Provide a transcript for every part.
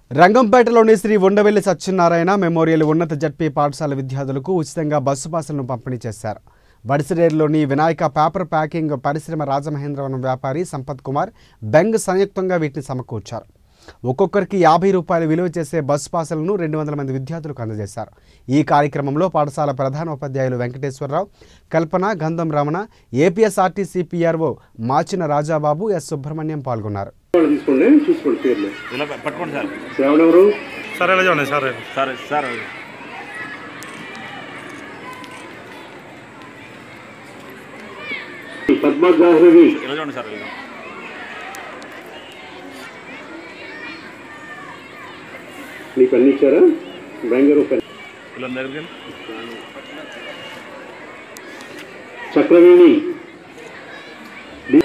రంగంపేటలోని Shri Undavelli Satyanarayana memorial ఉన్నత ZP పాఠశాల విద్యార్థులకు ఉచితంగా బస్సు పాసులను పంపిణీ చేశారు వడిసిరేరులోని వినాయక పేపర్ ప్యాకింగ్ పరిశ్రమ రాజమహేంద్రవరం వ్యాపారి సంపత్ కుమార్ బెంగ్ సంయుక్తంగా వీటిని సమకూర్చారు ఒక్కొక్కరికి యాభై రూపాయలు విలువ చేసే బస్సు పాసులను రెండు వందల మంది విద్యార్థులకు అందజేశారు ఈ కార్యక్రమంలో పాఠశాల ప్రధాన ఉపాధ్యాయులు Venkateswara Rao Kalpana Gandham Ramana APSRTC PRO Machina Rajababu S Subrahmanyam పాల్గొన్నారు వాళ్ళు తీసుకోండి చూసుకోండి పేర్లు ఇలా ప- పట్టుకోండి సార్ శ్రావణ ఎవరు సార్ ఎలా చూడండి sir sir sir Padma Jahnavi ఇలా చూడండి సార్ ఇలా నీకు అన్ని ఇచ్చారా బెంగళూరు పెన్ ఇలా దగ్గరికి వెళ్ళి. చక్రవేణి డి-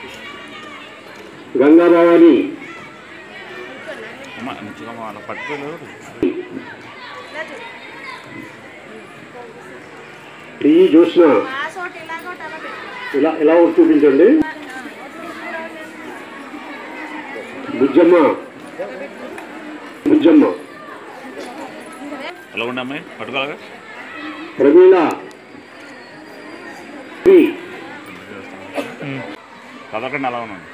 గంగా భవాని అమ్మ మంచిగా అమ్మ అలా పట్టుకోలేదు డి జ్యోత్స్న ఇలా ఇలా ఒకటి చూపించండి బుజ్జమ్మ బుజ్జమ్మ ఎలా ఉండి అమ్మాయి పట్టుకోవాలిగా ప్రమీళ శ్రీ చదవకండి అలా ఉన్నాను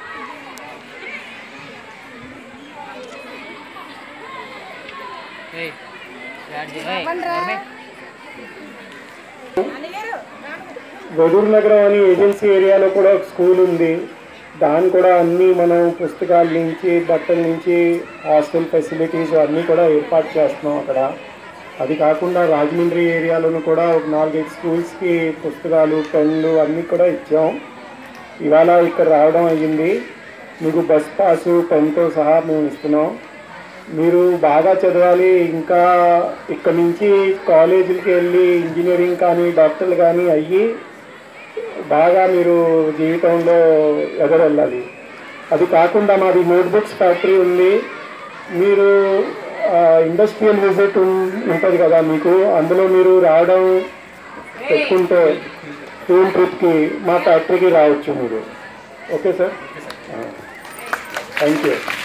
గొడూరు నగరం అని ఏజెన్సీ ఏరియాలో కూడా ఒక స్కూల్ ఉంది దాని కూడా అన్ని మనం పుస్తకాల నుంచి బట్టల నుంచి హాస్టల్ ఫెసిలిటీస్ అన్నీ కూడా ఏర్పాటు చేస్తున్నాం అక్కడ అది కాకుండా రాజమండ్రి ఏరియాలోనూ కూడా ఒక నాలుగైదు స్కూల్స్కి పుస్తకాలు పెన్లు అన్నీ కూడా ఇచ్చాం ఇవాళ ఇక్కడ రావడం అయ్యింది మీకు బస్ పాసు పెన్తో సహా మేము ఇస్తున్నాం మీరు బాగా చదవాలి ఇంకా ఇక్కడ నుంచి కాలేజీలకి వెళ్ళి ఇంజనీరింగ్ కానీ డాక్టర్లు కానీ అయ్యి బాగా మీరు జీవితంలో ఎదరెళ్ళాలి అది కాకుండా మాది నోట్బుక్స్ ఫ్యాక్టరీ ఉంది మీరు ఇండస్ట్రియల్ విజిట్ ఉంటుంది కదా మీకు అందులో మీరు రావడం పెట్టుకుంటే ఫీల్డ్ ట్రిప్కి మా ఫ్యాక్టరీకి రావచ్చు మీరు ఓకే సార్ థ్యాంక్ యూ